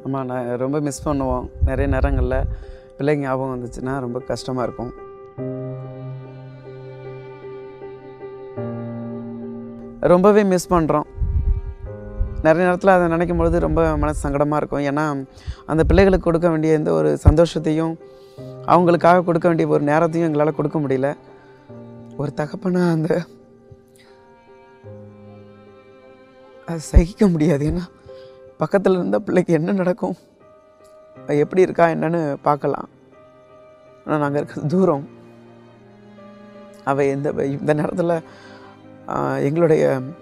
ஆமாம் நான் ரொம்ப மிஸ் பண்ணுவோம் நிறைய நேரங்களில் பிள்ளைங்க ஞாபகம் வந்துச்சுன்னா ரொம்ப கஷ்டமாக இருக்கும் ரொம்பவே மிஸ் பண்ணுறோம் நிறைய நேரத்தில் அதை நினைக்கும் பொழுது ரொம்ப மனசு சங்கடமாக இருக்கும் ஏன்னா அந்த பிள்ளைகளுக்கு கொடுக்க வேண்டிய எந்த ஒரு சந்தோஷத்தையும் அவங்களுக்காக கொடுக்க வேண்டிய ஒரு நேரத்தையும் எங்களால் கொடுக்க முடியல ஒரு தகப்பனா அந்த அது சகிக்க முடியாது ஏன்னா பக்கத்தில் இருந்த பிள்ளைக்கு என்ன நடக்கும் அது எப்படி இருக்கா என்னன்னு பார்க்கலாம் ஆனால் நாங்கள் இருக்கிறது தூரம் அவள் எந்த இந்த நேரத்தில் எங்களுடைய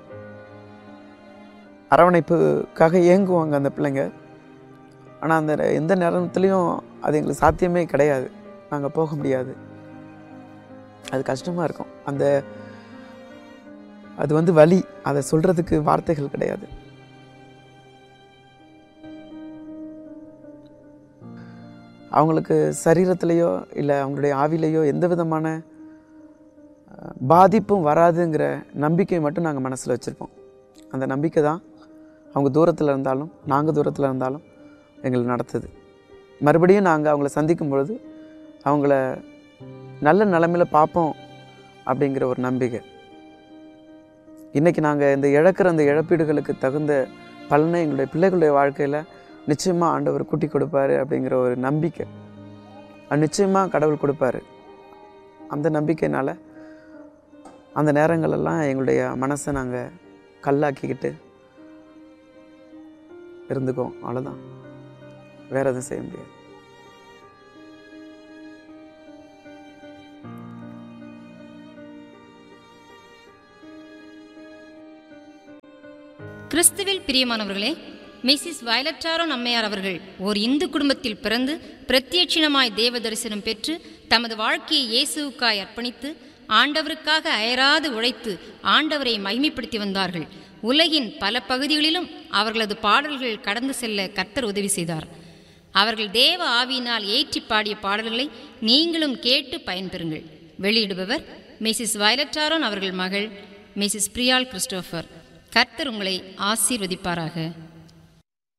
அரவணைப்புக்காக ஏங்குவாங்க அந்த பிள்ளைங்க ஆனால் அந்த எந்த நேரத்துலையும் அது எங்களுக்கு சாத்தியமே கிடையாது நாங்கள் போக முடியாது அது கஷ்டமாக இருக்கும் அந்த அது வந்து வலி அதை சொல்கிறதுக்கு வார்த்தைகள் கிடையாது அவங்களுக்கு சரீரத்திலேயோ இல்லை அவங்களுடைய ஆவிலேயோ எந்த விதமான அஹ், பாதிப்பும் வராதுங்கிற நம்பிக்கை மட்டும் நாங்கள் மனசில் வச்சுருப்போம் அந்த நம்பிக்கை தான் அவங்க தூரத்தில் இருந்தாலும் நாங்கள் தூரத்தில் இருந்தாலும் எங்களை நடத்துது மறுபடியும் நாங்கள் அவங்கள சந்திக்கும் பொழுது அவங்கள நல்ல நிலமையில பார்ப்போம் அப்படிங்கிற ஒரு நம்பிக்கை இன்றைக்கி நாங்கள் இந்த இழக்கிற அந்த இழப்பீடுகளுக்கு தகுந்த பலனை எங்களுடைய பிள்ளைகளுடைய வாழ்க்கையில் நிச்சயமாக ஆண்டவர் கூட்டி கொடுப்பாரு அப்படிங்கிற ஒரு நம்பிக்கை அது நிச்சயமாக கடவுள் கொடுப்பாரு அந்த நம்பிக்கையினால் அந்த நேரங்களெல்லாம் எங்களுடைய மனசை நாங்கள் கல்லாக்கிக்கிட்டு இருந்துக்குவோம் அவ்வளோதான் வேறு எதுவும் செய்ய முடியாது கிறிஸ்துவில் பிரியமானவர்களே மிஸ்ஸஸ் வயலட்டாரோ அம்மையார் அவர்கள் ஓர் இந்து குடும்பத்தில் பிறந்து பிரத்யட்சிணமாய் தேவ தரிசனம் பெற்று தமது வாழ்க்கையை இயேசுவுக்காய் அர்ப்பணித்து ஆண்டவருக்காக அயராது உழைத்து ஆண்டவரை மகிமைப்படுத்தி வந்தார்கள் உலகின் பல பகுதிகளிலும் அவர்களது பாடல்கள் கடந்து செல்ல கர்த்தர் உதவி செய்தார் அவர்கள் தேவ ஆவியினால் ஏற்றி பாடிய பாடல்களை நீங்களும் கேட்டு பயன்பெறுங்கள் வெளியிடுபவர் மிஸ்ஸஸ் வயலட்டாரோன் அவர்கள் மகள் மிஸ்ஸஸ் பிரியால் கிறிஸ்டோஃபர் கர்த்தர் உங்களை ஆசீர்வதிப்பாராக